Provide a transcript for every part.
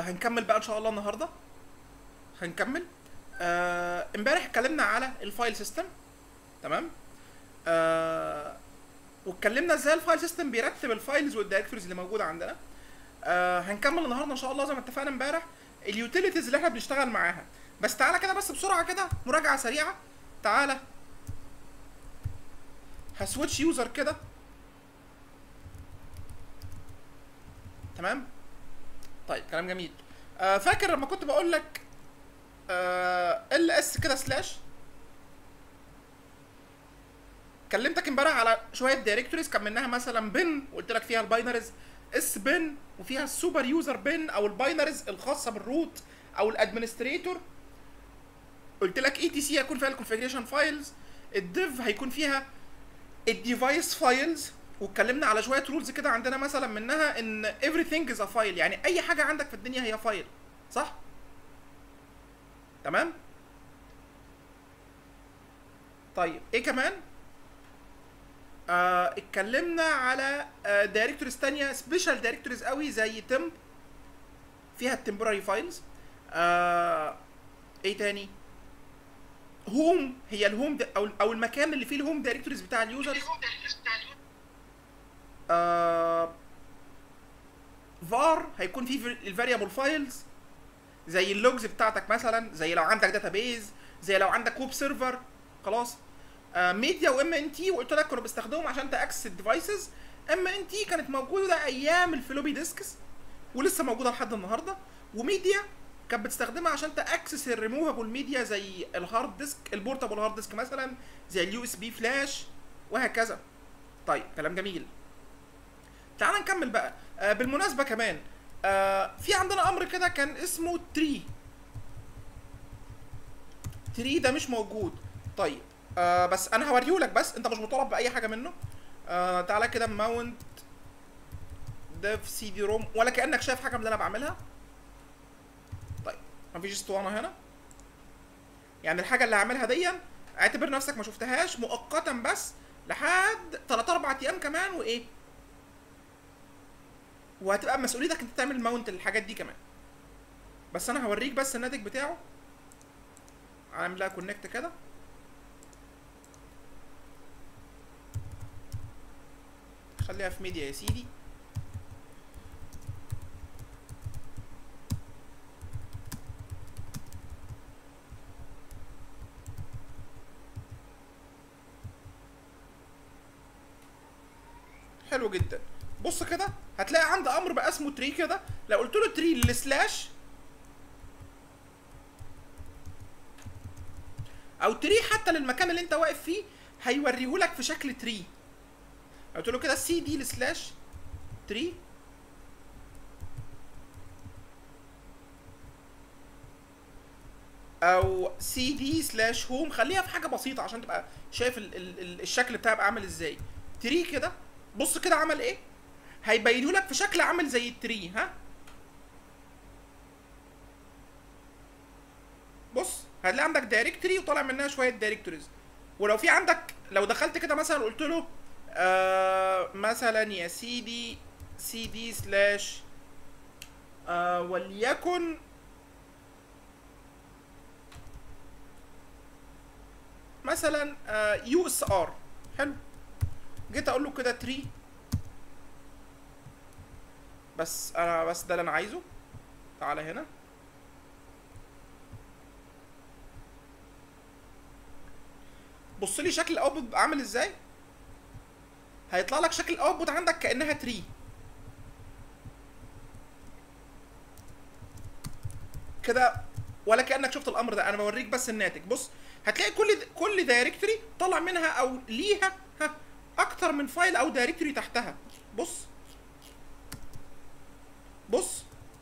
هنكمل بقى ان شاء الله النهارده هنكمل آه، امبارح اتكلمنا على الفايل سيستم تمام آه واتكلمنا ازاي الفايل سيستم بيرتب الفايلز والدايركتوريز اللي موجوده عندنا آه هنكمل النهارده ان شاء الله زي ما اتفقنا امبارح اليوتيليتيز اللي احنا بنشتغل معاها بس تعالى كده بس بسرعه كده مراجعه سريعه تعالى هسويتش يوزر كده تمام طيب كلام جميل آه فاكر لما كنت بقول لك ال اس كده سلاش كلمتك امبارح على شويه دايركتوريز كان منها مثلا بن وقلت لك فيها الباينريز اس بن وفيها السوبر يوزر بن او الباينريز الخاصه بالروت او الادمنستريتور قلت لك اي تي سي هيكون فيها الكونفيجريشن فايلز الديف هيكون فيها الديفايس فايلز واتكلمنا على شويه رولز كده عندنا مثلا منها ان everything is a file يعني اي حاجه عندك في الدنيا هي فايل صح تمام طيب ايه كمان آه اتكلمنا على آه دايركتوريز تانية سبيشال دايركتوريز قوي زي تمب فيها التمبوراري فايلز آه ايه تاني هوم هي الهوم او او المكان اللي فيه الهوم دايركتوريز بتاع اليوزرز آه فار هيكون فيه الفاريبل فايلز زي اللوجز بتاعتك مثلا زي لو عندك داتابيز زي لو عندك ويب سيرفر خلاص ميديا وام ان تي وقلت لك كانوا بيستخدموهم عشان تاكسس الديفايسز ام ان تي كانت موجوده ايام الفلوبي ديسكس ولسه موجوده لحد النهارده وميديا كانت بتستخدمها عشان تاكسس الريموفابل ميديا زي الهارد ديسك البورتابل هارد ديسك مثلا زي اليو اس بي فلاش وهكذا طيب كلام جميل تعال نكمل بقى آه بالمناسبه كمان آه في عندنا امر كده كان اسمه تري تري ده مش موجود طيب آه بس انا هوريهولك بس انت مش مطالب باي حاجه منه آه تعالى كده ماونت ديف سي دي روم ولا كانك شايف حاجه من اللي انا بعملها طيب مفيش اسطوانه هنا يعني الحاجه اللي هعملها دي اعتبر نفسك ما شفتهاش مؤقتا بس لحد 3 4 ايام كمان وايه وهتبقى مسؤوليتك انت تعمل ماونت للحاجات دي كمان بس انا هوريك بس الناتج بتاعه عامل لها كونكت كده خليها في ميديا يا سيدي حلو جدا بص كده هتلاقي عندي امر بقى اسمه تري كده لو قلت له تري للسلاش او تري حتى للمكان اللي انت واقف فيه هيوريهولك في شكل تري قلت له كده سي دي لسلاش تري او سي دي سلاش هوم خليها في حاجه بسيطه عشان تبقى شايف ال ال ال الشكل بتاعه عامل ازاي تري كده بص كده عمل ايه هيبينه لك في شكل عامل زي التري ها بص هتلاقي عندك دايركتوري وطالع منها شويه دايركتوريز ولو في عندك لو دخلت كده مثلا قلت له آه مثلا يا سيدي سي دي سلاش آه وليكن مثلا آه يو اس ار حلو جيت اقول له كده تري بس انا بس ده اللي انا عايزه تعالى هنا بص لي شكل الاوتبوت عامل ازاي هيطلع لك شكل الاوتبوت عندك كانها تري كده ولا كانك شفت الامر ده انا بوريك بس الناتج بص هتلاقي كل كل دايركتوري طلع منها او ليها ها اكتر من فايل او دايركتوري تحتها بص بص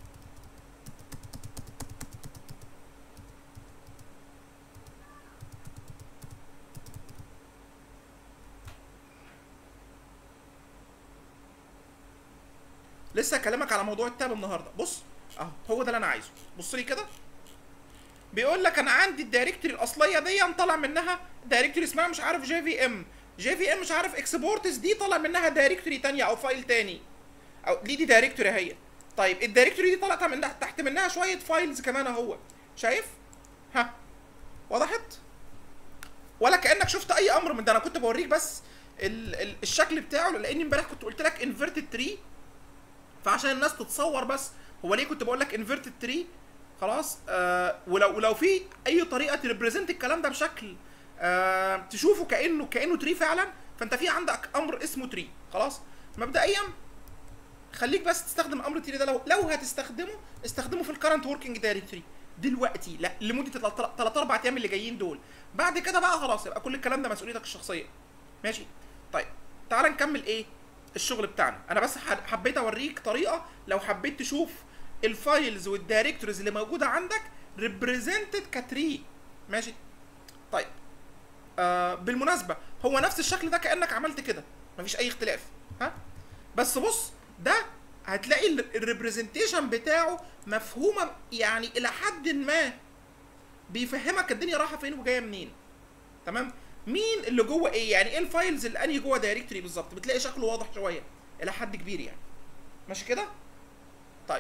لسه هكلمك على موضوع التاب النهارده بص اهو هو ده اللي انا عايزه بص لي كده بيقول لك انا عندي الدايركتوري الاصليه دي طالع منها دايركتوري اسمها مش عارف جي في ام جي في ام مش عارف اكسبورتس دي طالع منها دايركتوري تانية او فايل تاني او دي دي دايركتوري هي طيب الدايركتوري دي طلعت من تحت منها شويه فايلز كمان اهو شايف ها وضحت ولا كانك شفت اي امر من ده انا كنت بوريك بس ال ال الشكل بتاعه لان امبارح كنت قلت لك انفيرتد تري فعشان الناس تتصور بس هو ليه كنت بقول لك انفيرتد تري خلاص آه ولو ولو في اي طريقه تريبريزنت الكلام ده بشكل آه تشوفه كانه كانه تري فعلا فانت في عندك امر اسمه تري خلاص مبدئيا خليك بس تستخدم امر تري ده لو لو هتستخدمه استخدمه في الكرنت وركينج دايركتوري دلوقتي لا لمده 3 4 ايام اللي جايين دول بعد كده بقى خلاص يبقى كل الكلام ده مسؤوليتك الشخصيه ماشي طيب تعال نكمل ايه الشغل بتاعنا انا بس حبيت اوريك طريقه لو حبيت تشوف الفايلز والدايركتوريز اللي موجوده عندك ريبريزنتد كتري ماشي طيب آه بالمناسبه هو نفس الشكل ده كانك عملت كده مفيش اي اختلاف ها بس بص ده هتلاقي الريبريزنتيشن بتاعه مفهومه يعني الى حد ما بيفهمك الدنيا رايحه فين وجايه منين تمام مين اللي جوه ايه يعني ايه الفايلز اللي انهي جوه دايركتوري بالظبط بتلاقي شكله واضح شويه الى حد كبير يعني ماشي كده طيب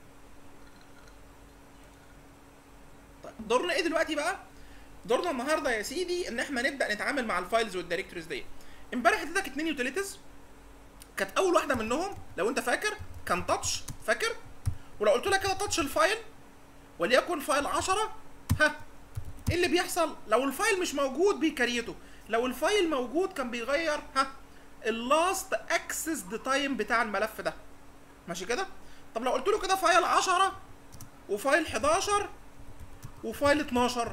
طيب دورنا ايه دلوقتي بقى دورنا النهارده يا سيدي ان احنا نبدا نتعامل مع الفايلز والدايركتوريز دي امبارح اديتك اتنين يوتيليتيز كانت اول واحده منهم لو انت فاكر كان تاتش فاكر ولو قلت لك كده تاتش الفايل وليكن فايل 10 ها ايه اللي بيحصل لو الفايل مش موجود بيكريته لو الفايل موجود كان بيغير ها اللاست اكسس تايم بتاع الملف ده ماشي كده طب لو قلت له كده فايل 10 وفايل 11 وفايل 12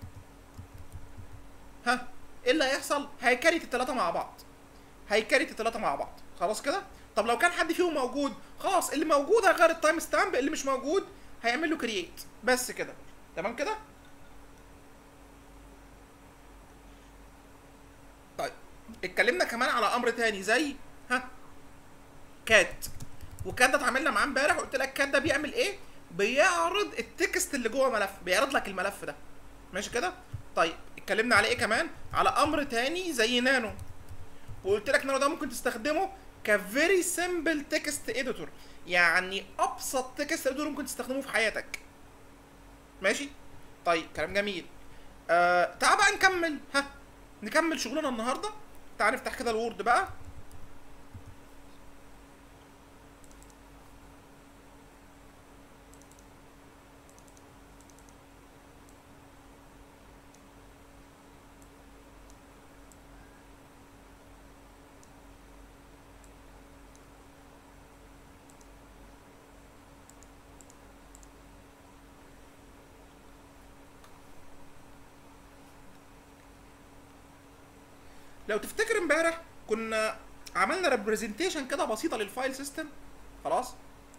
ها ايه اللي هيحصل هيكريت الثلاثه مع بعض هيكريت الثلاثه مع بعض خلاص كده طب لو كان حد فيهم موجود خلاص اللي موجود هيغير التايم ستامب اللي مش موجود هيعمل له كرييت بس كده تمام كده طيب اتكلمنا كمان على امر تاني زي ها كات وكات ده اتعاملنا معاه امبارح قلت لك كات ده بيعمل ايه بيعرض التكست اللي جوه ملف بيعرض لك الملف ده ماشي كده طيب اتكلمنا على ايه كمان على امر تاني زي نانو وقلت لك نانو ده ممكن تستخدمه كفيري سمبل تكست اديتور يعني ابسط تكست اديتور ممكن تستخدمه في حياتك ماشي طيب كلام جميل آه تعال بقى نكمل ها نكمل شغلنا النهارده تعال نفتح كده الوورد بقى لو تفتكر امبارح كنا عملنا ريبريزنتيشن كده بسيطه للفايل سيستم خلاص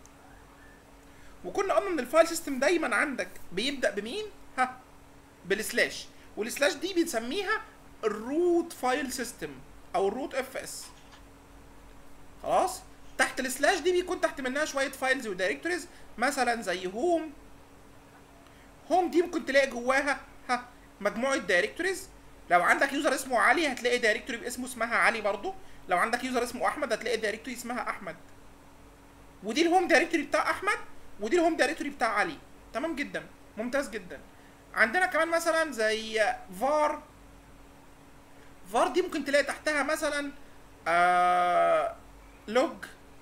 وكنا قلنا ان الفايل سيستم دايما عندك بيبدا بمين ها بالسلاش والسلاش دي بنسميها الروت فايل سيستم او الروت اف اس خلاص تحت السلاش دي بيكون تحت منها شويه فايلز ودايركتوريز مثلا زي هوم هوم دي ممكن تلاقي جواها ها مجموعه دايركتوريز لو عندك يوزر اسمه علي هتلاقي دايركتوري باسمه اسمها علي برضه لو عندك يوزر اسمه احمد هتلاقي دايركتوري اسمها احمد ودي الهوم دايركتوري بتاع احمد ودي الهوم دايركتوري بتاع علي تمام جدا ممتاز جدا عندنا كمان مثلا زي فار فار دي ممكن تلاقي تحتها مثلا آه لوج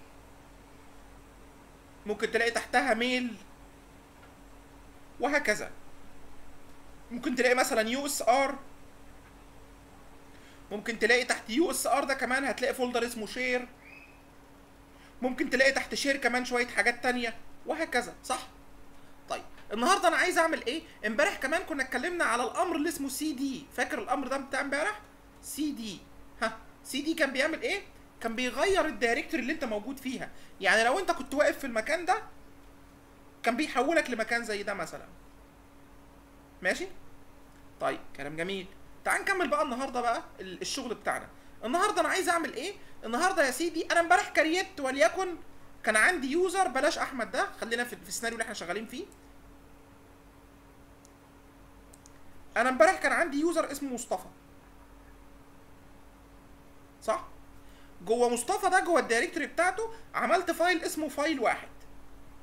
ممكن تلاقي تحتها ميل وهكذا ممكن تلاقي مثلا يو اس ار ممكن تلاقي تحت يو اس ار ده كمان هتلاقي فولدر اسمه شير ممكن تلاقي تحت شير كمان شويه حاجات تانية وهكذا صح طيب النهارده انا عايز اعمل ايه امبارح كمان كنا اتكلمنا على الامر اللي اسمه سي دي فاكر الامر ده بتاع امبارح سي دي ها سي دي كان بيعمل ايه كان بيغير الدايركتوري اللي انت موجود فيها يعني لو انت كنت واقف في المكان ده كان بيحولك لمكان زي ده مثلا ماشي طيب كلام جميل تعال نكمل بقى النهارده بقى الشغل بتاعنا النهارده انا عايز اعمل ايه النهارده يا سيدي انا امبارح كريت وليكن كان عندي يوزر بلاش احمد ده خلينا في, في السيناريو اللي احنا شغالين فيه انا امبارح كان عندي يوزر اسمه مصطفى صح جوه مصطفى ده جوه الدايركتوري بتاعته عملت فايل اسمه فايل واحد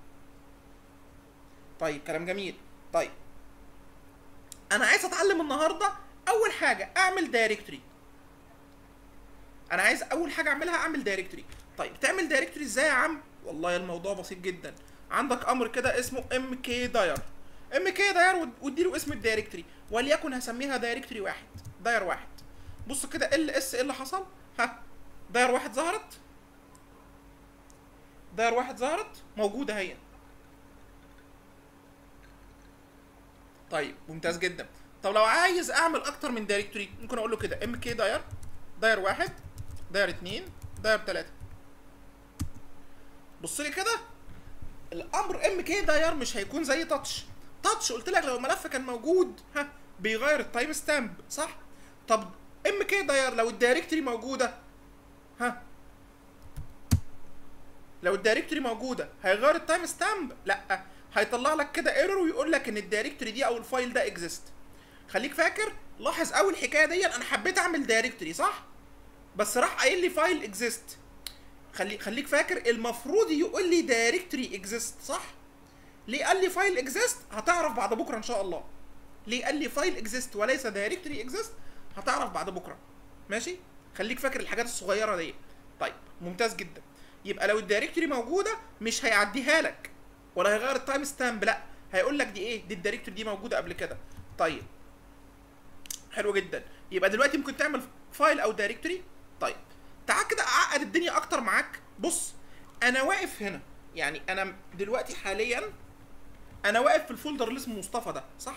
طيب كلام جميل طيب انا عايز اتعلم النهارده اول حاجه اعمل دايركتوري انا عايز اول حاجه اعملها اعمل دايركتوري طيب تعمل دايركتوري ازاي يا عم والله الموضوع بسيط جدا عندك امر كده اسمه ام كي داير ام كي داير واديله اسم الدايركتوري وليكن هسميها دايركتوري واحد داير واحد بص كده ال اس ايه اللي حصل ها داير واحد ظهرت داير واحد ظهرت موجوده هي طيب ممتاز جدا طب لو عايز اعمل اكتر من دايركتوري ممكن اقول له كده ام كي داير داير واحد داير اتنين داير تلاته بص لي كده الامر ام كي داير مش هيكون زي تاتش تاتش قلت لك لو الملف كان موجود ها بيغير التايم ستامب صح طب ام كي داير لو الدايركتوري موجوده ها لو الدايركتوري موجوده هيغير التايم ستامب لا هيطلع لك كده ايرور ويقول لك ان الدايركتوري دي او الفايل ده اكزيست خليك فاكر لاحظ اول الحكايه دي انا حبيت اعمل دايركتوري صح بس راح قايل لي فايل اكزيست خلي خليك فاكر المفروض يقول لي دايركتوري اكزيست صح ليه قال لي فايل اكزيست هتعرف بعد بكره ان شاء الله ليه قال لي فايل اكزيست وليس دايركتوري اكزيست هتعرف بعد بكره ماشي خليك فاكر الحاجات الصغيره دي طيب ممتاز جدا يبقى لو الدايركتوري موجوده مش هيعديها لك ولا هيغير التايم ستامب لا هيقول لك دي ايه دي الدايركتوري دي موجوده قبل كده طيب حلو جدا يبقى دلوقتي ممكن تعمل فايل او دايركتوري طيب تعال كده اعقد الدنيا اكتر معاك بص انا واقف هنا يعني انا دلوقتي حاليا انا واقف في الفولدر اللي اسمه مصطفى ده صح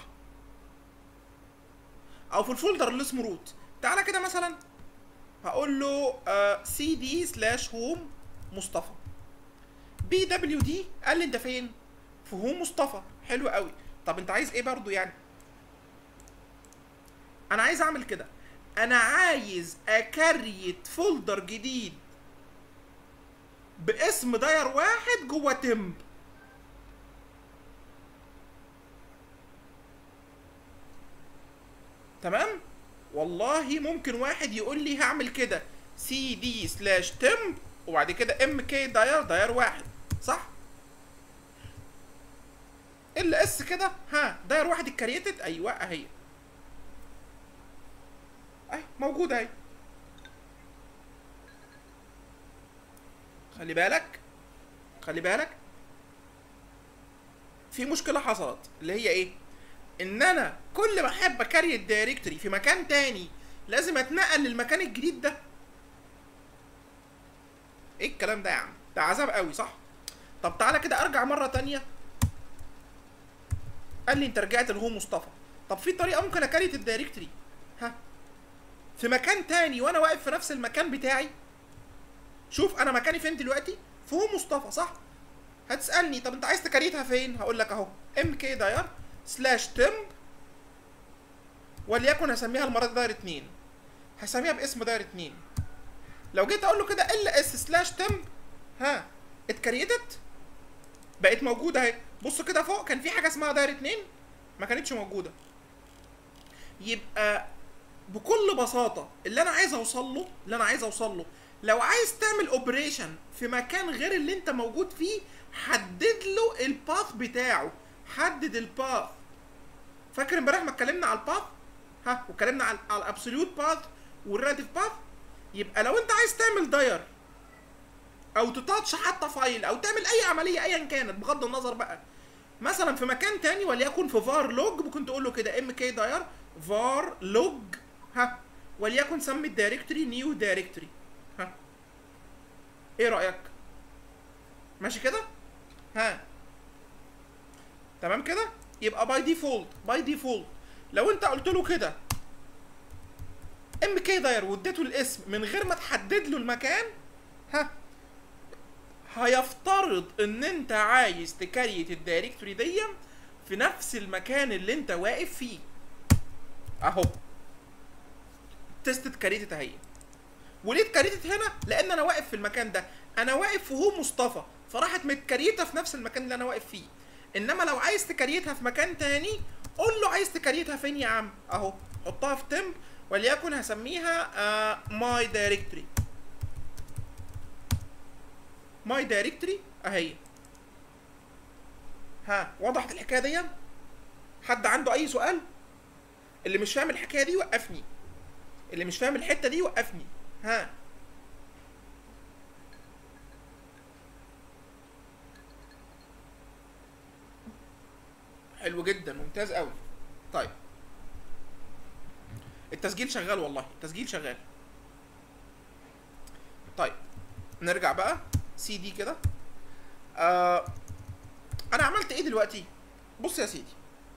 او في الفولدر اللي اسمه روت تعالى كده مثلا هقول له سي دي سلاش هوم مصطفى بي دبليو دي قال لي انت فين في هوم مصطفى حلو قوي طب انت عايز ايه برضو يعني انا عايز اعمل كده انا عايز اكريت فولدر جديد باسم داير واحد جوه تمب تمام والله ممكن واحد يقول لي هعمل كده سي دي سلاش تمب وبعد كده ام كي داير داير واحد صح ال اس كده ها داير واحد اتكريتد ايوه اهي اهي موجوده اهي خلي بالك خلي بالك في مشكله حصلت اللي هي ايه ان انا كل ما احب اكري الدايركتوري في مكان تاني لازم اتنقل للمكان الجديد ده ايه الكلام ده يا عم ده عذاب قوي صح طب تعالى كده ارجع مره تانية قال لي انت رجعت لهو مصطفى طب في طريقه ممكن اكريت الدايركتوري ها في مكان تاني وانا واقف في نفس المكان بتاعي شوف انا مكاني فين دلوقتي في هو مصطفى صح هتسالني طب انت عايز تكريتها فين هقول لك اهو ام كي داير سلاش تمب وليكن هسميها المره دي داير 2 هسميها باسم داير 2 لو جيت اقول له كده ال اس سلاش تمب ها اتكريتت بقت موجوده اهي بص كده فوق كان في حاجه اسمها داير 2 ما كانتش موجوده يبقى بكل بساطه اللي انا عايز اوصل له اللي انا عايز اوصل له لو عايز تعمل اوبريشن في مكان غير اللي انت موجود فيه حدد له الباث بتاعه حدد الباث فاكر امبارح ما اتكلمنا على الباث ها واتكلمنا على على الابسوليوت باث والريلاتيف باث يبقى لو انت عايز تعمل داير او تتاتش حتى فايل او تعمل اي عمليه ايا كانت بغض النظر بقى مثلا في مكان تاني وليكن في فار لوج ممكن تقول له كده ام كي داير فار لوج ها وليكن سمي الدايركتوري نيو دايركتوري ها ايه رايك ماشي كده ها تمام كده يبقى باي ديفولت باي ديفولت لو انت قلت له كده ام كي داير واديته الاسم من غير ما تحدد له المكان ها هيفترض ان انت عايز تكريت الدايركتوري دي في نفس المكان اللي انت واقف فيه اهو تيست اتكريتت اهي وليه اتكريتت هنا لان انا واقف في المكان ده انا واقف في هو مصطفى فراحت متكريته في نفس المكان اللي انا واقف فيه انما لو عايز تكريتها في مكان تاني قول له عايز تكريتها فين يا عم اهو حطها في تمب وليكن هسميها ماي دايركتوري ماي دايركتوري اهي ها وضحت الحكايه دي حد عنده اي سؤال اللي مش فاهم الحكايه دي وقفني اللي مش فاهم الحته دي وقفني ها حلو جدا ممتاز قوي طيب التسجيل شغال والله التسجيل شغال طيب نرجع بقى سي دي كده آه انا عملت ايه دلوقتي بص يا سيدي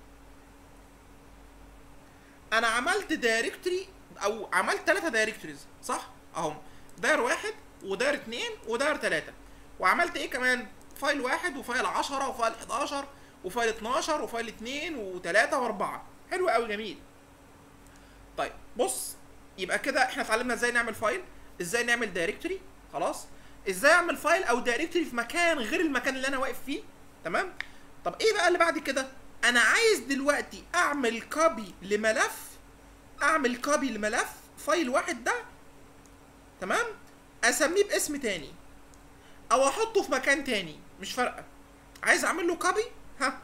انا عملت دايركتوري او عملت ثلاثة دايركتوريز صح اهم داير واحد وداير اتنين وداير تلاتة وعملت ايه كمان فايل واحد وفايل عشرة وفايل 11 وفايل 12 وفايل اتنين وتلاتة واربعة حلو قوي جميل طيب بص يبقى كده احنا اتعلمنا ازاي نعمل فايل ازاي نعمل دايركتوري خلاص ازاي اعمل فايل او دايركتوري في مكان غير المكان اللي انا واقف فيه تمام طب ايه بقى اللي بعد كده انا عايز دلوقتي اعمل كوبي لملف اعمل كوبي لملف فايل واحد ده تمام اسميه باسم تاني او احطه في مكان تاني مش فارقه عايز اعمل له كوبي ها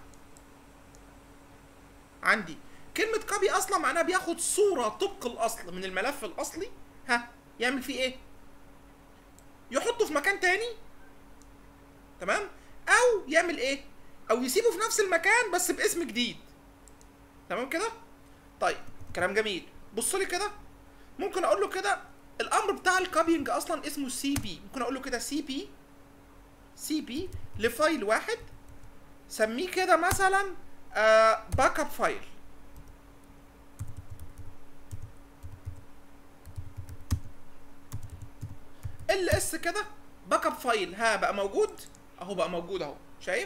عندي كلمة كوبي اصلا معناها بياخد صورة طبق الاصل من الملف الاصلي ها يعمل فيه ايه يحطه في مكان تاني تمام او يعمل ايه او يسيبه في نفس المكان بس باسم جديد تمام كده طيب كلام جميل بص لي كده ممكن اقول له كده الامر بتاع الكوبينج اصلا اسمه سي بي ممكن اقول له كده سي بي سي بي لفايل واحد سميه كده مثلا آه باك اب فايل ال اس كده باك اب فايل ها بقى موجود اهو بقى موجود اهو شايف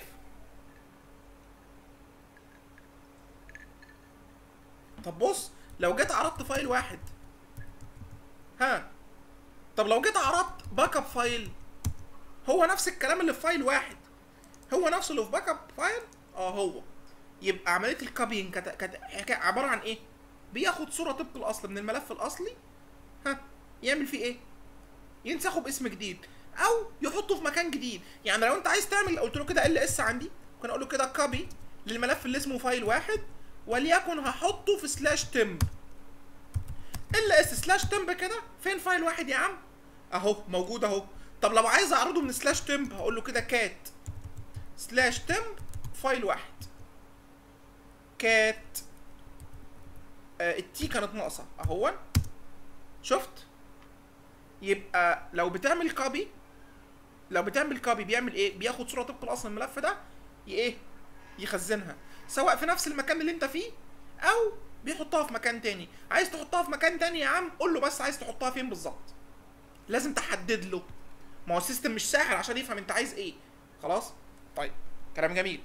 طب بص لو جيت عرضت فايل واحد ها طب لو جيت عرضت باك اب فايل هو نفس الكلام اللي في فايل واحد هو نفسه اللي في باك اب فايل اه هو يبقى عمليه الكوبينج كانت كانت حكاية عباره عن ايه بياخد صوره طبق الاصل من الملف الاصلي ها يعمل فيه ايه ينسخه باسم جديد او يحطه في مكان جديد يعني لو انت عايز تعمل قلت له كده ال اس عندي ممكن اقول له كده كوبي للملف اللي اسمه فايل واحد وليكن هحطه في سلاش تمب ال اس سلاش تمب كده فين فايل واحد يا عم اهو موجود اهو طب لو عايز اعرضه من سلاش تمب هقول له كده كات سلاش تمب فايل واحد كات آه التي كانت ناقصه اهو شفت يبقى لو بتعمل كوبي لو بتعمل كوبي بيعمل ايه بياخد صوره طبق الاصل الملف ده ي- ايه يخزنها سواء في نفس المكان اللي انت فيه او بيحطها في مكان تاني عايز تحطها في مكان تاني يا عم قول له بس عايز تحطها فين بالظبط لازم تحدد له ما هو السيستم مش ساحر عشان يفهم انت عايز ايه خلاص طيب كلام جميل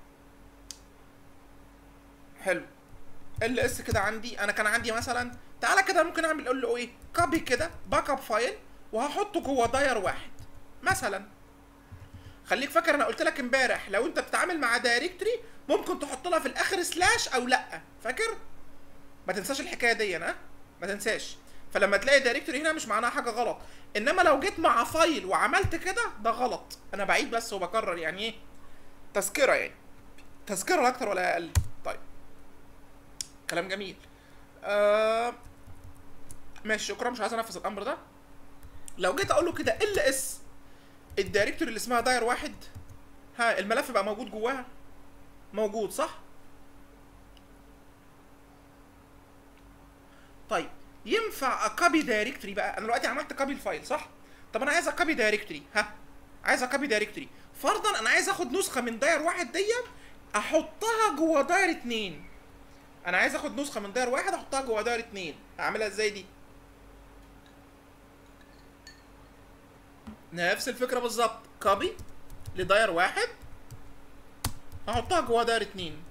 حلو ال اس كده عندي انا كان عندي مثلا تعالى كده ممكن اعمل اقول له ايه كوبي كده باك اب فايل وهحطه جوه داير واحد مثلا خليك فاكر انا قلت لك امبارح لو انت بتتعامل مع دايركتري ممكن تحط لها في الاخر سلاش او لا فاكر ما تنساش الحكايه دي ها ما تنساش فلما تلاقي دايركتوري هنا مش معناها حاجه غلط انما لو جيت مع فايل وعملت كده ده غلط انا بعيد بس وبكرر يعني ايه تذكره يعني تذكره لا اكتر ولا اقل طيب كلام جميل آه ماشي شكرا مش عايز انفذ الامر ده لو جيت اقول له كده ال اس الدايركتوري اللي اسمها داير واحد ها الملف بقى موجود جواها موجود صح طيب ينفع اكابي دايركتوري بقى انا دلوقتي عملت كابي الفايل صح طب انا عايز اكابي دايركتوري ها عايز اكابي دايركتوري فرضا انا عايز اخد نسخه من داير واحد دي احطها جوه داير اتنين انا عايز اخد نسخه من داير واحد احطها جوه داير اتنين هعملها ازاي دي نفس الفكره بالظبط كوبي لداير واحد هحطها جوه داير اتنين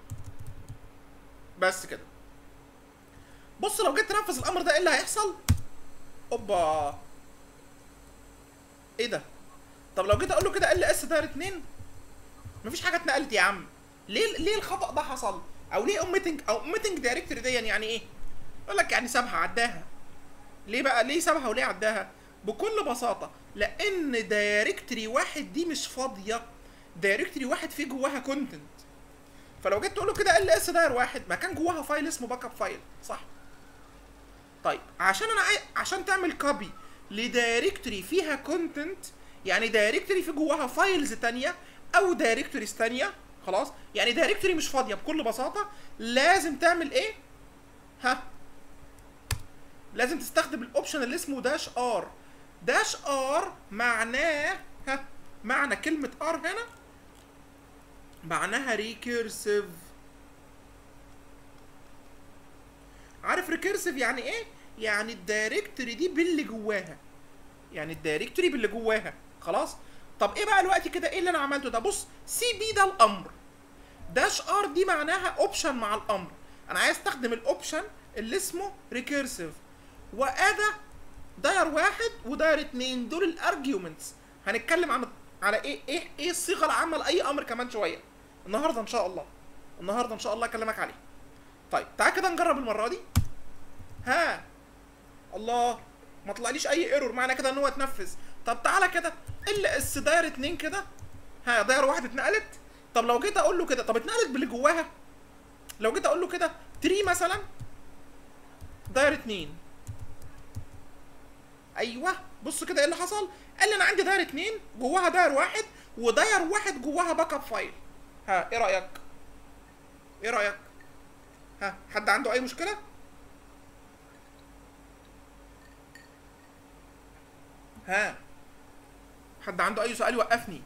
بس كده بص لو جيت تنفذ الامر ده ايه اللي هيحصل اوبا ايه ده طب لو جيت اقول له كده ال اس داير اتنين مفيش حاجه اتنقلت يا عم ليه ليه الخطا ده حصل او ليه اوميتنج او اوميتنج دايركتوري دي يعني ايه يقول لك يعني سابها عداها ليه بقى ليه سابها وليه عداها بكل بساطه لان دايركتوري واحد دي مش فاضيه دايركتوري واحد فيه جواها كونتنت فلو جيت تقول له كده ال اس داير واحد ما كان جواها فايل اسمه باك اب فايل صح طيب عشان انا عاي... عشان تعمل كوبي لدايركتوري فيها كونتنت يعني دايركتوري في جواها فايلز تانية او دايركتوريز تانية خلاص يعني دايركتوري مش فاضيه بكل بساطه لازم تعمل ايه ها لازم تستخدم الاوبشن اللي اسمه داش ار داش ار معناه ها معنى كلمه ار هنا معناها ريكيرسيف عارف ريكيرسيف يعني ايه يعني الدايركتوري دي باللي جواها يعني الدايركتوري باللي جواها خلاص طب ايه بقى الوقت كده ايه اللي انا عملته ده بص سي بي ده الامر داش ار دي معناها اوبشن مع الامر انا عايز استخدم الاوبشن اللي اسمه ريكيرسيف وادا داير واحد وداير اتنين دول الارجيومنتس هنتكلم عن على ايه ايه ايه الصيغه العامه لاي امر كمان شويه النهارده ان شاء الله النهارده ان شاء الله اكلمك عليه طيب تعال كده نجرب المره دي ها الله ما طلعليش اي ايرور معنى كده ان هو اتنفذ طب تعالى كده ال اس داير اتنين كده ها داير واحد اتنقلت طب لو جيت اقول له كده طب اتنقلت باللي جواها لو جيت اقول له كده تري مثلا داير اتنين ايوه بص كده ايه اللي حصل قال لي انا عندي داير اتنين جواها داير واحد وداير واحد جواها باك اب فايل ها ايه رايك ايه رايك ها حد عنده اي مشكله ها حد عنده اي سؤال يوقفني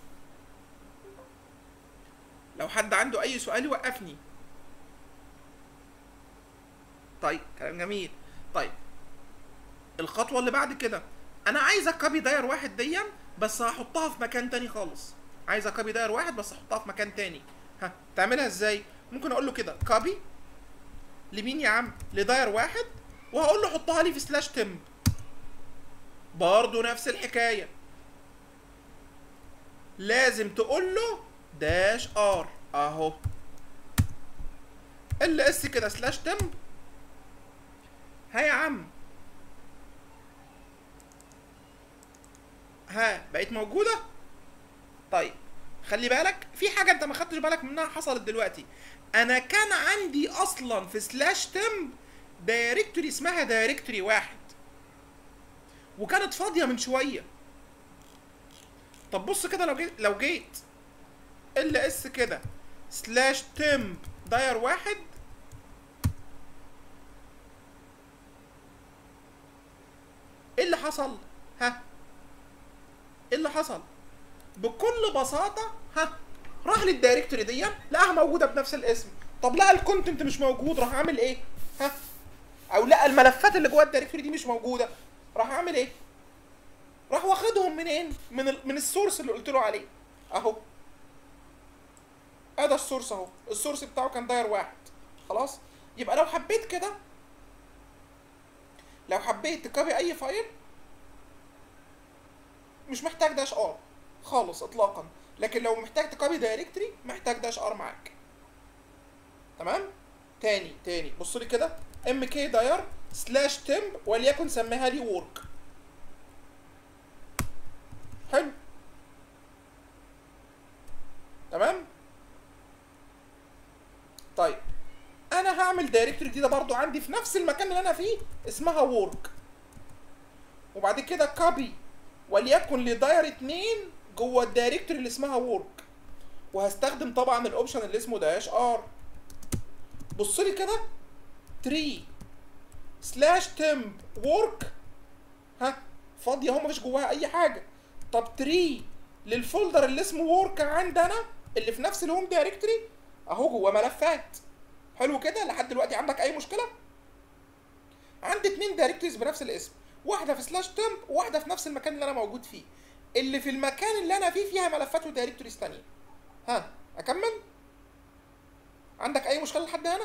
لو حد عنده اي سؤال يوقفني طيب كلام جميل طيب الخطوه اللي بعد كده انا عايز اكابي داير واحد ديا بس هحطها في مكان تاني خالص عايز اكابي داير واحد بس احطها في مكان تاني ها تعملها ازاي ممكن اقول له كده كابي لمين يا عم لداير واحد وهقول له حطها لي في سلاش تمب برضه نفس الحكايه لازم تقول له داش ار اهو ال اس كده سلاش تمب ها يا عم ها بقت موجوده طيب خلي بالك في حاجه انت ما خدتش بالك منها حصلت دلوقتي انا كان عندي اصلا في سلاش تمب دايركتوري اسمها دايركتوري واحد وكانت فاضيه من شويه طب بص كده لو جيت لو جيت ال اس كده سلاش تمب داير واحد ايه اللي حصل ها ايه اللي حصل بكل بساطه ها راح للدايركتوري دي لقاها موجوده بنفس الاسم طب لقى الكونتنت مش موجود راح عامل ايه ها او لقى الملفات اللي جوه الدايركتوري دي مش موجوده راح عامل ايه راح واخدهم منين من ال... من السورس اللي قلت له عليه اهو ادي السورس اهو السورس بتاعه كان داير واحد خلاص يبقى لو حبيت كده لو حبيت تكابي اي فايل مش محتاج داش ار خالص اطلاقا لكن لو محتاج تكابي دايركتري محتاج داش ار معاك تمام تاني تاني بص لي كده ام كي داير سلاش تمب وليكن سميها لي وورك حلو تمام طيب انا هعمل دايركتوري جديده برضو عندي في نفس المكان اللي انا فيه اسمها وورك وبعد كده كوبي وليكن لداير اتنين جوه الدايركتوري اللي اسمها وورك وهستخدم طبعا الاوبشن اللي اسمه داش ار بص لي كده 3 سلاش تمب وورك ها فاضيه اهو مفيش جواها اي حاجه طب 3 للفولدر اللي اسمه وورك عندنا اللي في نفس الهوم دايركتوري اهو جوه ملفات حلو كده لحد دلوقتي عندك اي مشكله عندي اتنين دايركتوريز بنفس الاسم واحده في سلاش تمب وواحده في نفس المكان اللي انا موجود فيه اللي في المكان اللي انا فيه فيها ملفات ودايركتوريز تانية ها اكمل عندك اي مشكله لحد هنا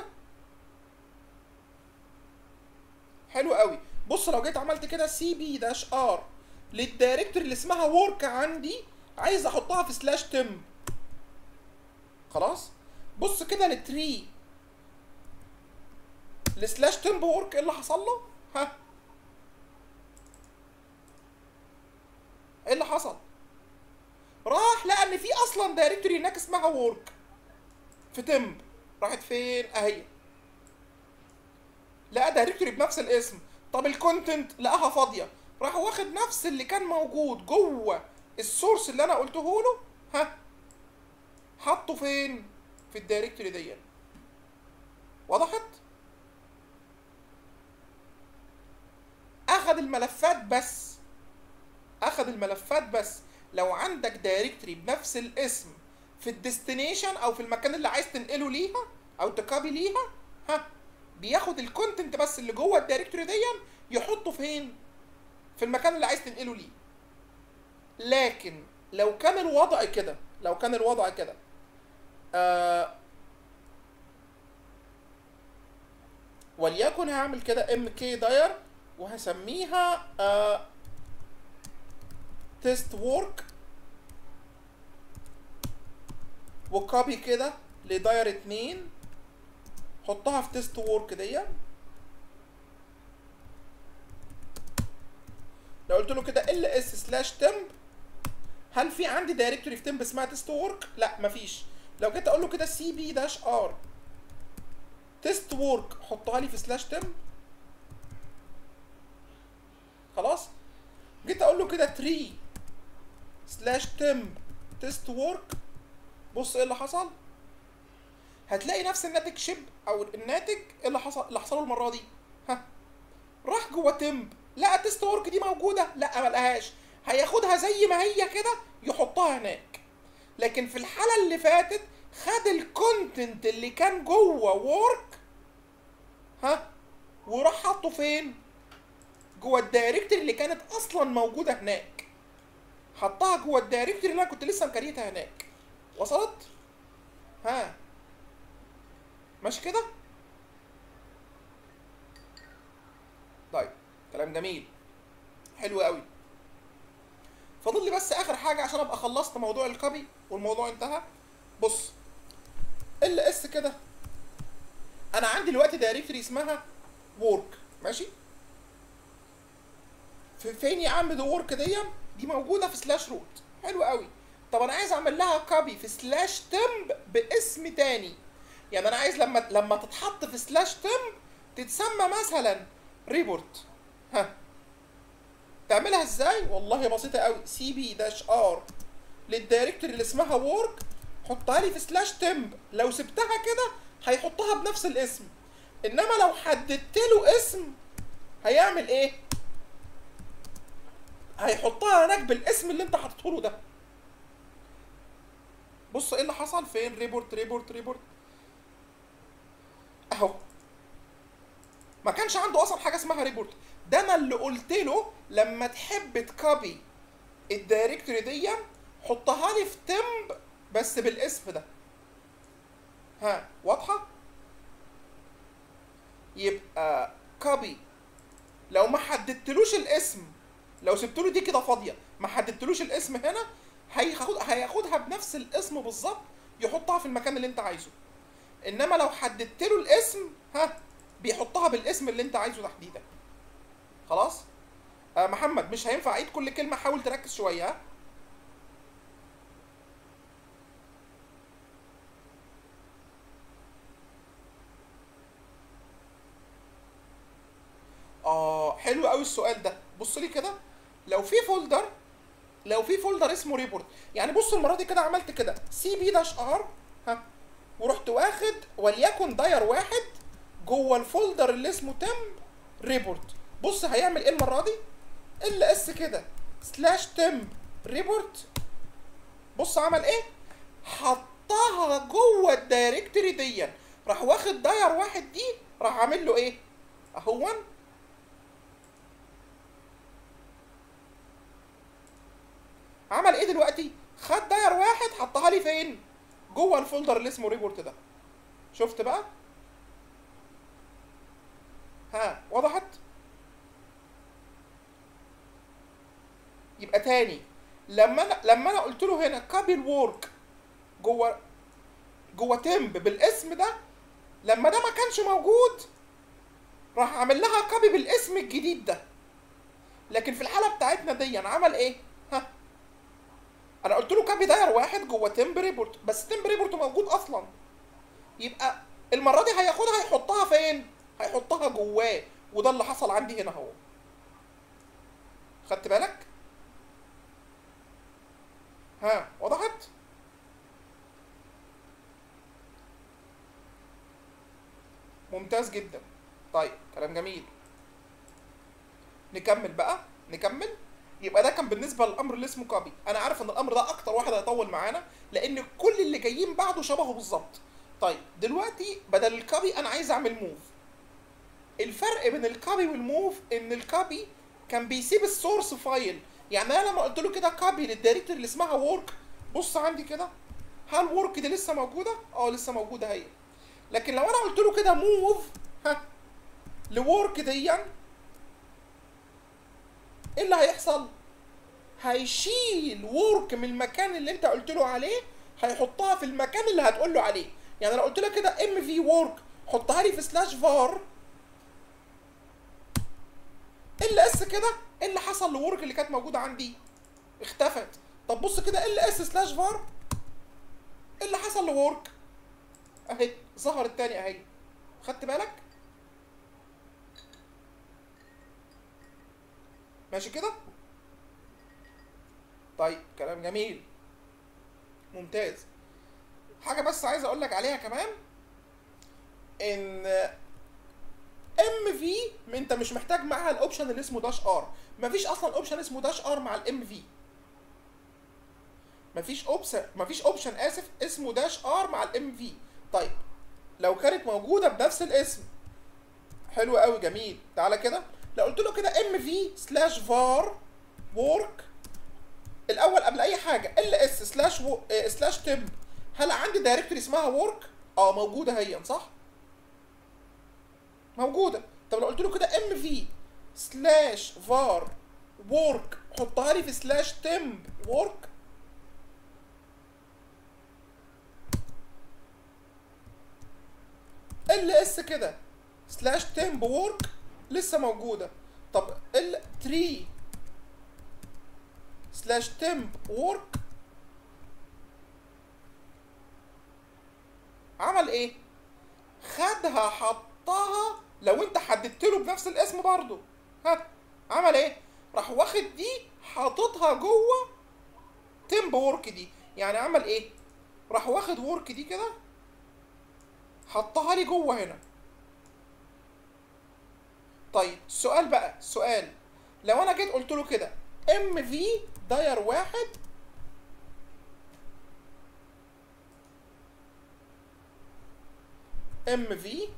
حلو قوي بص لو جيت عملت كده سي بي داش ار للدايركتوري اللي اسمها ورك عندي عايز احطها في سلاش تم خلاص بص كده للتري السلاش تمب ورك ايه اللي حصل له ها ايه اللي حصل راح لقى ان ان في اصلا دايركتوري هناك اسمها وورك في تمب راحت فين اهي لقى دايركتوري بنفس الاسم طب الكونتنت لقاها فاضيه راح واخد نفس اللي كان موجود جوه السورس اللي انا قلته له ها حطه فين في الدايركتوري دي وضحت اخذ الملفات بس اخذ الملفات بس لو عندك دايركتوري بنفس الاسم في الديستنيشن او في المكان اللي عايز تنقله ليها او تكابي ليها ها بياخد الكونتنت بس اللي جوه الدايركتوري دي يحطه فين في المكان اللي عايز تنقله ليه لكن لو كان الوضع كده لو كان الوضع كده آه وليكن هعمل كده ام كي داير وهسميها آه تيست وورك وكوبي كده لداير اتنين حطها في تيست وورك دي لو قلت له كده ال اس سلاش تمب هل في عندي دايركتوري في تمب اسمها تيست وورك؟ لا مفيش لو جيت اقول له كده سي بي داش ار تيست وورك حطها لي في سلاش تمب خلاص جيت اقول له كده تري سلاش تمب تيست وورك بص ايه اللي حصل هتلاقي نفس الناتج شب او الناتج ايه اللي حصل اللي حصل له المره دي ها راح جوه تمب لقى تيست وورك دي موجوده لا ما لقاهاش هياخدها زي ما هي كده يحطها هناك لكن في الحاله اللي فاتت خد الكونتنت اللي كان جوه وورك ها وراح حطه فين جوه الدايركتوري اللي كانت اصلا موجوده هناك حطها جوه الدايركتوري اللي انا كنت لسه مكريتها هناك وصلت ها ماشي كده طيب كلام جميل حلو قوي فاضل لي بس اخر حاجه عشان ابقى خلصت موضوع الكوبي والموضوع انتهى بص ال اس كده انا عندي دلوقتي دايركتوري اسمها وورك ماشي في فين يا عم ده وورك دي دي موجوده في سلاش روت حلو قوي طب انا عايز اعمل لها كوبي في سلاش تمب باسم تاني يعني انا عايز لما لما تتحط في سلاش تمب تتسمى مثلا ريبورت ها تعملها ازاي والله بسيطه قوي سي بي داش ار للدايركتوري اللي اسمها وورك حطها لي في سلاش تمب لو سبتها كده هيحطها بنفس الاسم انما لو حددت له اسم هيعمل ايه هيحطها هناك بالاسم اللي انت حاطه له ده بص ايه اللي حصل فين ريبورت ريبورت ريبورت اهو ما كانش عنده اصلا حاجه اسمها ريبورت ده انا اللي قلت له لما تحب تكوبي الدايركتوري دي حطها لي في تمب بس بالاسم ده ها واضحه يبقى كوبي لو ما حددتلوش الاسم لو سبت له دي كده فاضيه ما حددتلوش الاسم هنا هياخد هياخدها بنفس الاسم بالظبط يحطها في المكان اللي انت عايزه انما لو حددت له الاسم ها بيحطها بالاسم اللي انت عايزه تحديدا خلاص آه محمد مش هينفع اعيد كل كلمه حاول تركز شويه ها اه حلو قوي السؤال ده بص لي كده لو في فولدر لو في فولدر اسمه ريبورت يعني بص المره دي كده عملت كده سي بي داش ار ها ورحت واخد وليكن داير واحد جوه الفولدر اللي اسمه تم ريبورت بص هيعمل ايه المره دي ال اس كده سلاش تم ريبورت بص عمل ايه حطها جوه الدايركتوري دي راح واخد داير واحد دي راح عامل له ايه اهون عمل ايه دلوقتي خد داير واحد حطها لي فين جوه الفولدر اللي اسمه ريبورت ده شفت بقى ها وضحت يبقى تاني لما انا لما انا قلت له هنا كابي الورك جوه جوه تمب بالاسم ده لما ده ما كانش موجود راح عامل لها كابي بالاسم الجديد ده لكن في الحاله بتاعتنا دي عمل ايه ها انا قلت له كابي داير واحد جوه تمب ريبورت بس تمب ريبورت موجود اصلا يبقى المره دي هياخدها هيحطها فين هيحطها جواه وده اللي حصل عندي هنا اهو خدت بالك ها وضحت ممتاز جدا طيب كلام جميل نكمل بقى نكمل يبقى ده كان بالنسبه للامر اللي اسمه كوبي انا عارف ان الامر ده اكتر واحد هيطول معانا لان كل اللي جايين بعده شبهه بالظبط طيب دلوقتي بدل الكوبي انا عايز اعمل موف الفرق بين الكوبي والموف ان الكوبي كان بيسيب السورس فايل يعني انا لما قلت له كده كوبي للدايركتوري اللي اسمها ورك بص عندي كده هل ورك دي لسه موجوده اه لسه موجوده هي لكن لو انا قلت له كده موف ها لورك ديا ايه اللي هيحصل هيشيل ورك من المكان اللي انت قلت له عليه هيحطها في المكان اللي هتقول له عليه يعني لو قلت له كده ام في ورك حطها لي في سلاش فار ال اس كده ايه اللي حصل لورك اللي كانت موجوده عندي اختفت طب بص كده ال اس سلاش فار ايه اللي حصل لورك اهي ظهرت تاني اهي خدت بالك ماشي كده طيب كلام جميل ممتاز حاجه بس عايز اقول لك عليها كمان ان ام في انت مش محتاج معاها الاوبشن اللي اسمه داش ار مفيش اصلا اوبشن اسمه داش ار مع الام في مفيش اوبشن مفيش اوبشن اسف اسمه داش ار مع الام في طيب لو كانت موجوده بنفس الاسم حلو قوي جميل تعالى كده لو قلت له كده ام في سلاش فار وورك الاول قبل اي حاجه ال اس سلاش سلاش تب هل عندي دايركتوري اسمها وورك اه موجوده هي صح موجوده طب لو قلت له كده ام في سلاش فار وورك حطها لي في سلاش تمب وورك ال اس كده سلاش تمب وورك لسه موجوده طب ال 3 سلاش تمب وورك عمل ايه خدها حطها لو انت حددت له بنفس الاسم برضو ها عمل ايه راح واخد دي حاططها جوه تمب وورك دي يعني عمل ايه راح واخد وورك دي كده حطها لي جوه هنا طيب السؤال بقى السؤال لو انا جيت قلت له كده ام في داير واحد ام في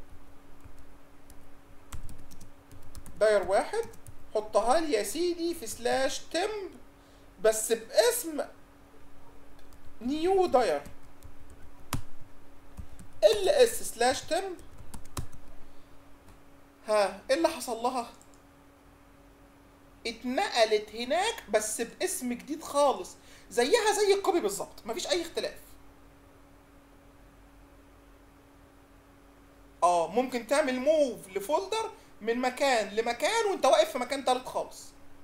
داير واحد حطها لي يا سيدي في سلاش تمب بس باسم نيو داير ال اس سلاش تمب ها ايه اللي حصل لها اتنقلت هناك بس باسم جديد خالص زيها زي الكوبي بالظبط مفيش اي اختلاف اه ممكن تعمل موف لفولدر من مكان لمكان وانت واقف في مكان تالت خالص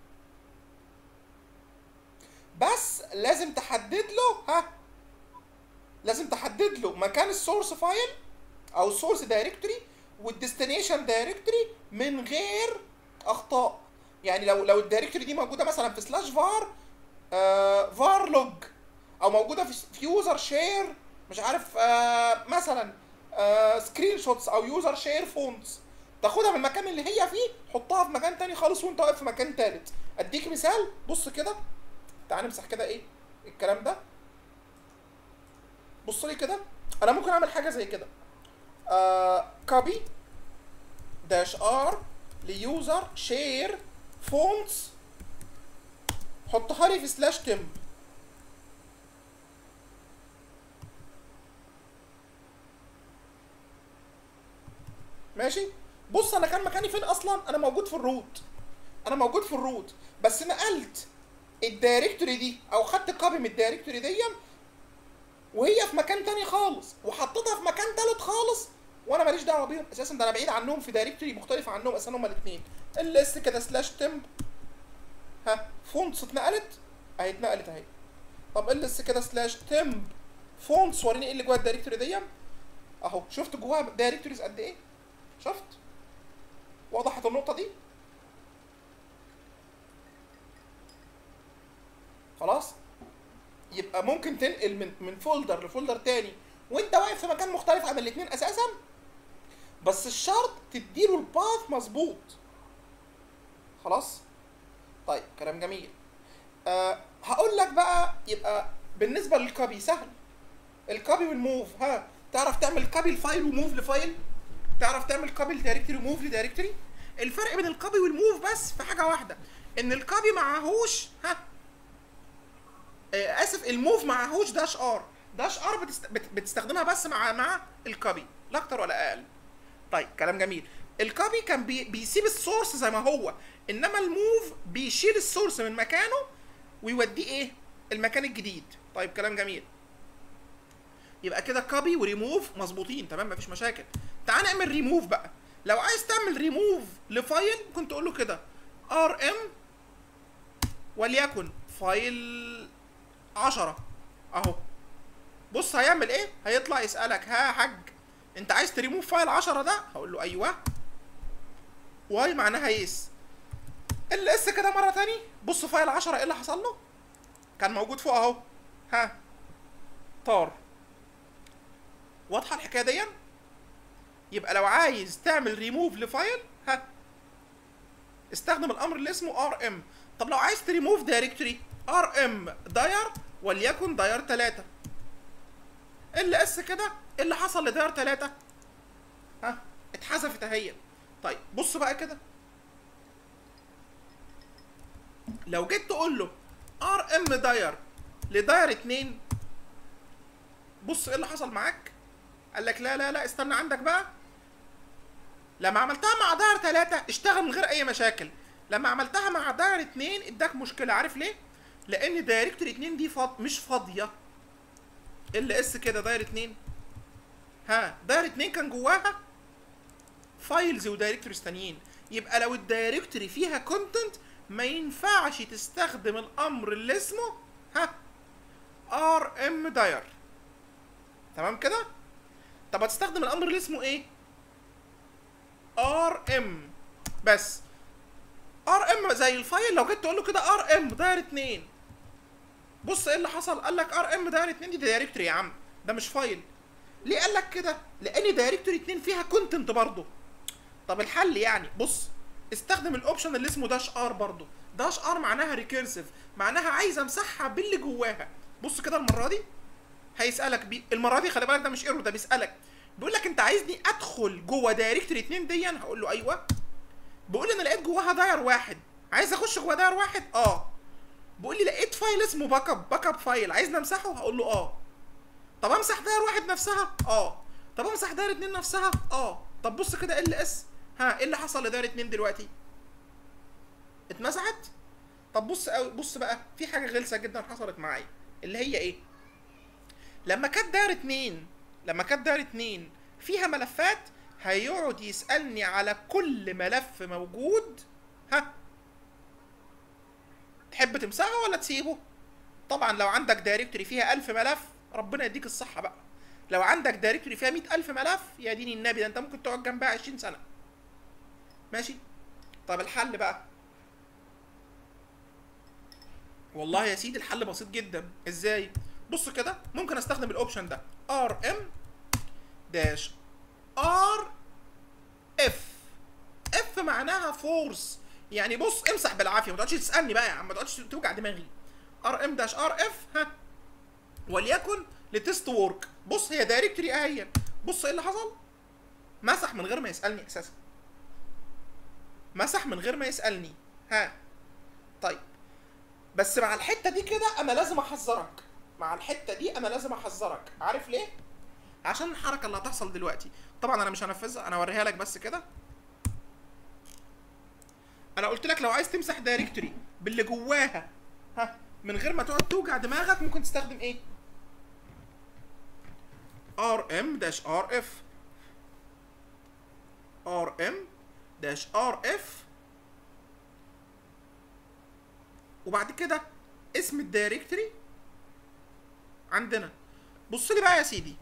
بس لازم تحدد له ها لازم تحدد له مكان السورس فايل او السورس دايركتوري والديستنيشن دايركتوري من غير اخطاء يعني لو لو الدايركتوري دي موجوده مثلا في سلاش فار آه فار لوج او موجوده في في يوزر شير مش عارف آه مثلا آه سكرين شوتس او يوزر شير فونتس تاخدها من المكان اللي هي فيه حطها في مكان تاني خالص وانت واقف في مكان تالت اديك مثال بص كده تعال نمسح كده ايه الكلام ده بص لي كده انا ممكن اعمل حاجه زي كده كوبي داش ار ليوزر شير فونتس حطها لي في سلاش تمب ماشي بص انا كان مكاني فين اصلا انا موجود في الروت انا موجود في الروت بس نقلت الدايركتوري دي او خدت كوبي من الدايركتوري دي وهي في مكان تاني خالص وحطيتها في مكان تالت خالص وانا ماليش دعوه بيهم اساسا ده انا بعيد عنهم في دايركتوري مختلفه عنهم اساسا هما الاثنين ال اس كده سلاش تمب ها فونتس اتنقلت اهي اتنقلت اهي طب ال اس كده سلاش تمب فونتس وريني ايه اللي جوه الدايركتوري دي اهو شفت جواها دايركتوريز قد ايه شفت وضحت النقطه دي خلاص يبقى ممكن تنقل من من فولدر لفولدر تاني وانت واقف في مكان مختلف عن الاثنين اساسا بس الشرط تديله الباث مظبوط خلاص طيب كلام جميل أه هقول لك بقى يبقى بالنسبه للكوبي سهل الكوبي والموف ها تعرف تعمل كوبي الفايل وموف لفايل تعرف تعمل كوبي لدايركتوري وموف لدايركتوري الفرق بين الكوبي والموف بس في حاجه واحده ان الكوبي معهوش ها آه، اسف الموف معهوش داش ار داش ار بتست... بت... بتستخدمها بس مع مع الكوبي لا اكتر ولا اقل طيب كلام جميل الكوبي كان بي... بيسيب السورس زي ما هو انما الموف بيشيل السورس من مكانه ويوديه ايه المكان الجديد طيب كلام جميل يبقى كده كوبي وريموف مظبوطين تمام مفيش مشاكل تعال نعمل ريموف بقى لو عايز تعمل ريموف لفايل كنت تقول له كده ار ام وليكن فايل 10 اهو بص هيعمل ايه هيطلع يسالك ها يا حاج انت عايز تريموف فايل 10 ده هقول له ايوه واي معناها يس ال اس كده مره تاني بص فايل 10 ايه اللي حصل له كان موجود فوق اهو ها طار واضحه الحكايه دي يبقى لو عايز تعمل ريموف لفايل ها استخدم الامر اللي اسمه ار ام طب لو عايز تريموف دايركتوري ار ام داير وليكن داير 3 ال اس كده ايه اللي حصل لداير 3 ها اتحذفت اهي طيب بص بقى كده لو جيت تقول له ار ام داير لداير 2 بص ايه اللي حصل معاك قال لك لا لا لا استنى عندك بقى لما عملتها مع داير 3 اشتغل من غير اي مشاكل لما عملتها مع داير 2 اداك مشكله عارف ليه لان دايركتوري 2 دي فاض... مش فاضيه ال اس كده داير 2 ها داير 2 كان جواها فايلز ودايركتوريز تانيين يبقى لو الدايركتوري فيها كونتنت ما ينفعش تستخدم الامر اللي اسمه ها ار ام داير تمام كده طب هتستخدم الامر اللي اسمه ايه ار ام بس ار ام زي الفايل لو جيت تقول له كده ار ام داير 2 بص ايه اللي حصل قال لك ار ام داير 2 دي دايركتوري يا عم ده مش فايل ليه قال لك كده لان دايركتوري 2 فيها كونتنت برضه طب الحل يعني بص استخدم الاوبشن اللي اسمه داش ار برضه داش ار معناها ريكيرسيف معناها عايز امسحها باللي جواها بص كده المره دي هيسالك بي... المره دي خلي بالك ده مش ايرور ده بيسالك بيقول لك انت عايزني ادخل جوه دايركتوري 2 دي هقول له ايوه بيقول لي انا لقيت جواها داير واحد عايز اخش جوه داير واحد اه بيقول لي لقيت فايل اسمه باك اب باك اب فايل عايزني امسحه هقول له اه طب امسح داير واحد نفسها اه طب امسح داير اتنين نفسها اه طب بص كده ال اس ها ايه اللي حصل لداير اتنين دلوقتي اتمسحت طب بص قوي بص بقى في حاجه غلسه جدا حصلت معايا اللي هي ايه لما كانت داير اتنين لما كانت داير اتنين فيها ملفات هيقعد يسألني على كل ملف موجود ها تحب تمسحه ولا تسيبه طبعا لو عندك دايركتوري فيها ألف ملف ربنا يديك الصحة بقى لو عندك دايركتوري فيها مئة ألف ملف يا ديني النبي ده انت ممكن تقعد جنبها عشرين سنة ماشي طب الحل بقى والله يا سيدي الحل بسيط جدا ازاي بص كده ممكن استخدم الاوبشن ده ار ام داش ار اف اف معناها فورس يعني بص امسح بالعافيه ما تقعدش تسالني بقى يا عم ما تقعدش توجع دماغي ار ام داش ار اف ها وليكن لتست وورك بص هي دايركتوري اهي بص ايه اللي حصل مسح من غير ما يسالني اساسا مسح من غير ما يسالني ها طيب بس مع الحته دي كده انا لازم احذرك مع الحته دي انا لازم احذرك عارف ليه عشان الحركه اللي هتحصل دلوقتي طبعا انا مش هنفذها انا اوريها لك بس كده انا قلت لك لو عايز تمسح دايركتوري باللي جواها ها من غير ما تقعد توجع دماغك ممكن تستخدم ايه ار ام داش ار اف ار ام داش ار اف وبعد كده اسم الدايركتوري عندنا بص لي بقى يا سيدي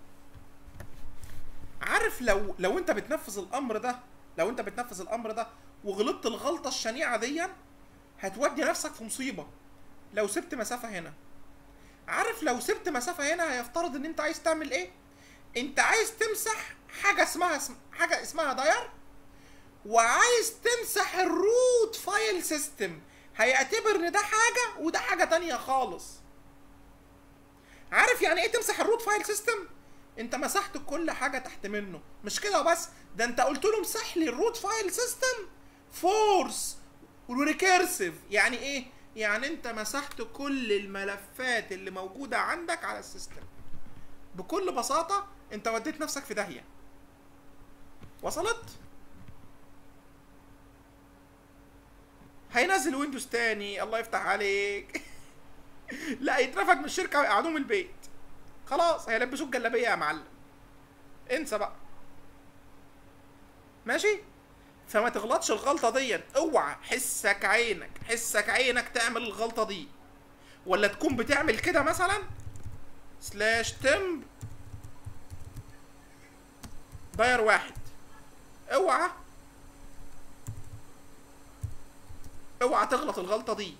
عارف لو لو انت بتنفذ الامر ده لو انت بتنفذ الامر ده وغلطت الغلطه الشنيعه دي هتودي نفسك في مصيبه لو سبت مسافه هنا عارف لو سبت مسافه هنا هيفترض ان انت عايز تعمل ايه انت عايز تمسح حاجه اسمها اسم... حاجه اسمها داير وعايز تمسح الروت فايل سيستم هيعتبر ان ده حاجه وده حاجه تانية خالص عارف يعني ايه تمسح الروت فايل سيستم انت مسحت كل حاجه تحت منه مش كده وبس ده انت قلت له امسح لي الروت فايل سيستم فورس وريكيرسيف يعني ايه يعني انت مسحت كل الملفات اللي موجوده عندك على السيستم بكل بساطه انت وديت نفسك في داهيه وصلت هينزل ويندوز تاني الله يفتح عليك لا يترفد من الشركه ويقعدوه من البيت خلاص هيلبسوك جلابيه يا معلم انسى بقى ماشي فما تغلطش الغلطه دي اوعى حسك عينك حسك عينك تعمل الغلطه دي ولا تكون بتعمل كده مثلا سلاش تمب داير واحد اوعى اوعى تغلط الغلطه دي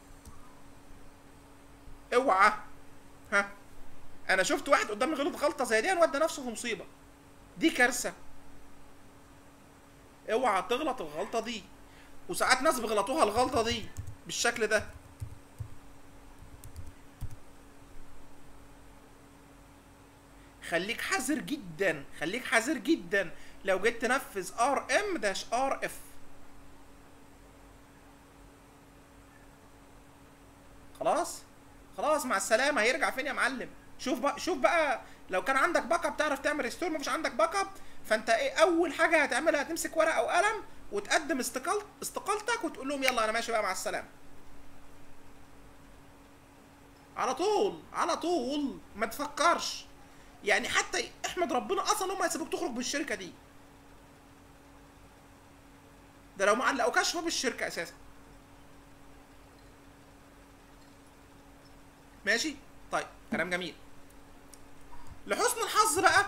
اوعى ها انا شفت واحد قدامي غلط غلطه زي دي ودى نفسه في مصيبه دي كارثه اوعى تغلط الغلطه دي وساعات ناس بيغلطوها الغلطه دي بالشكل ده خليك حذر جدا خليك حذر جدا لو جيت تنفذ ار ام داش ار اف خلاص خلاص مع السلامه هيرجع فين يا معلم شوف بقى شوف بقى لو كان عندك باك اب تعرف تعمل ريستور مفيش عندك باك اب فانت ايه اول حاجه هتعملها هتمسك ورقه او قلم وتقدم استقال استقالتك وتقول لهم يلا انا ماشي بقى مع السلامه على طول على طول ما تفكرش يعني حتى احمد ربنا اصلا هم هيسيبوك تخرج من الشركه دي ده لو ما علقوكاش في باب الشركه اساسا ماشي طيب كلام جميل لحسن الحظ بقى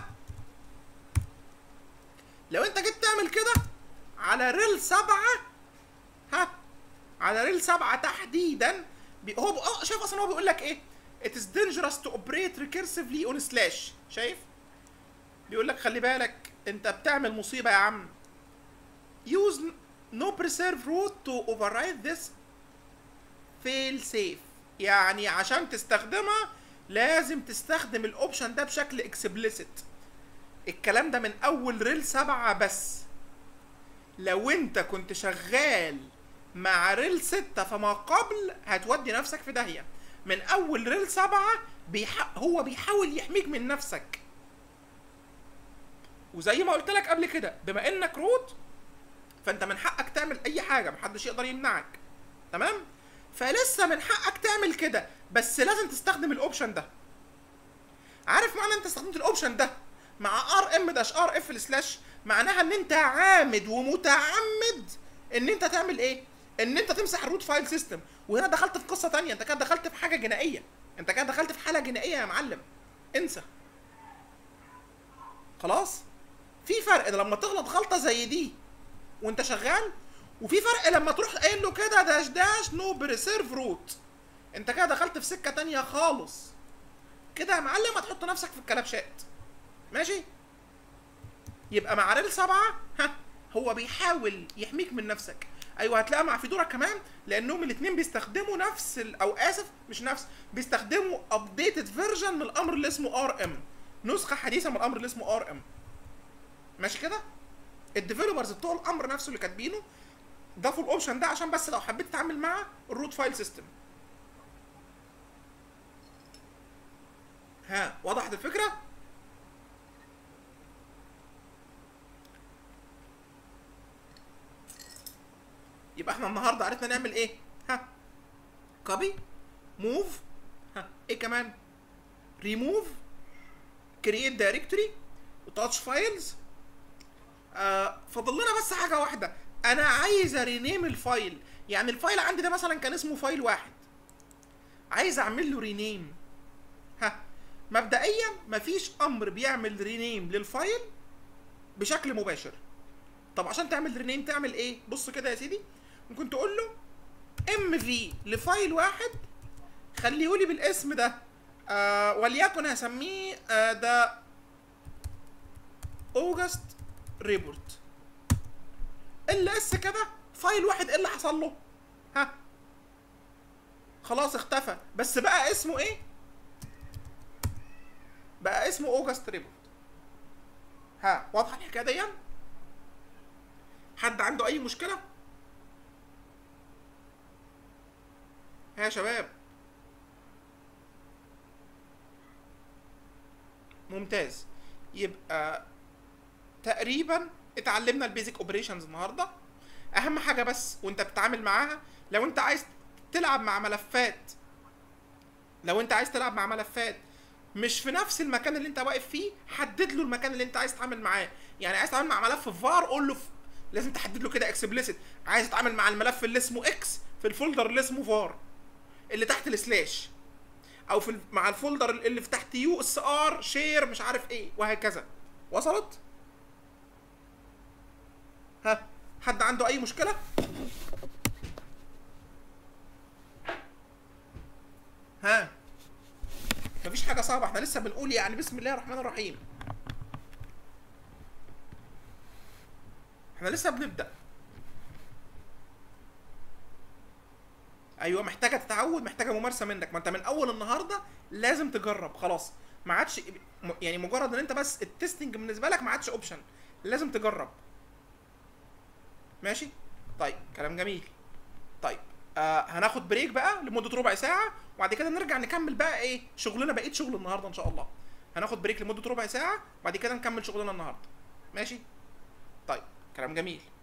لو انت جيت تعمل كده على ريل سبعة ها على ريل سبعة تحديدا بي هو اه شايف اصلا هو بيقول لك ايه it is dangerous to operate recursively on slash شايف بيقول لك خلي بالك انت بتعمل مصيبة يا عم use no preserve root to override this fail safe يعني عشان تستخدمها لازم تستخدم الاوبشن ده بشكل اكسبليسيت الكلام ده من اول ريل سبعة بس لو انت كنت شغال مع ريل ستة فما قبل هتودي نفسك في داهية من اول ريل سبعة بيح... هو بيحاول يحميك من نفسك وزي ما قلت لك قبل كده بما انك روت فانت من حقك تعمل اي حاجة محدش يقدر يمنعك تمام فلسه من حقك تعمل كده بس لازم تستخدم الاوبشن ده عارف معنى انت استخدمت الاوبشن ده مع ار ام داش ار اف سلاش معناها ان انت عامد ومتعمد ان انت تعمل ايه ان انت تمسح الروت فايل سيستم وهنا دخلت في قصه تانية انت كده دخلت في حاجه جنائيه انت كده دخلت في حاله جنائيه يا معلم انسى خلاص في فرق لما تغلط غلطه زي دي وانت شغال وفي فرق لما تروح قايل له كده داش داش نو بريسيرف روت انت كده دخلت في سكه تانية خالص كده يا معلم هتحط نفسك في الكلبشات ماشي يبقى مع ريل سبعة ها هو بيحاول يحميك من نفسك ايوه هتلاقيها مع فيدورا كمان لانهم الاثنين بيستخدموا نفس ال... او اسف مش نفس بيستخدموا ابديتد فيرجن من الامر اللي اسمه ار ام نسخه حديثه من الامر اللي اسمه ار ام ماشي كده الديفلوبرز بتوع الامر نفسه اللي كاتبينه ضافوا الاوبشن ده عشان بس لو حبيت تتعامل مع الروت فايل سيستم ها وضحت الفكره يبقى احنا النهارده عرفنا نعمل ايه ها كوبي موف ها ايه كمان ريموف كرييت دايركتوري وتاتش فايلز آه فاضل لنا بس حاجه واحده انا عايز ارينيم الفايل يعني الفايل عندي ده مثلا كان اسمه فايل واحد عايز اعمل له رينيم ها مبدئيا مفيش امر بيعمل رينيم للفايل بشكل مباشر طب عشان تعمل رينيم تعمل ايه بص كده يا سيدي ممكن تقول له ام في لفايل واحد خليهولي بالاسم ده آه وليكن هسميه آه ده اوجست ريبورت ال اس كده فايل واحد ايه اللي حصل له ها خلاص اختفى بس بقى اسمه ايه بقى اسمه اوجست ريبورت ها واضحه الحكايه دي حد عنده اي مشكله ها يا شباب ممتاز يبقى تقريبا اتعلمنا البيزك اوبريشنز النهارده اهم حاجه بس وانت بتتعامل معاها لو انت عايز تلعب مع ملفات لو انت عايز تلعب مع ملفات مش في نفس المكان اللي انت واقف فيه حدد له المكان اللي انت عايز تتعامل معاه يعني عايز تتعامل مع ملف فار قول له في... لازم تحدد له كده اكسبليسيت عايز تتعامل مع الملف اللي اسمه اكس في الفولدر اللي اسمه فار اللي تحت السلاش او في ال- مع الفولدر اللي في تحت يو اس ار شير مش عارف ايه وهكذا وصلت ها حد عنده اي مشكله ها مفيش حاجه صعبه احنا لسه بنقول يعني بسم الله الرحمن الرحيم احنا لسه بنبدا ايوه محتاجه تتعود محتاجه ممارسه منك ما انت من اول النهارده لازم تجرب خلاص ما عادش م- يعني مجرد ان انت بس التستنج بالنسبه لك ما عادش اوبشن لازم تجرب ماشي طيب كلام جميل طيب آه هناخد بريك بقى لمده ربع ساعه وبعد كده نرجع نكمل بقى ايه شغلنا بقيه شغل النهارده ان شاء الله هناخد بريك لمده ربع ساعه وبعد كده نكمل شغلنا النهارده ماشي طيب كلام جميل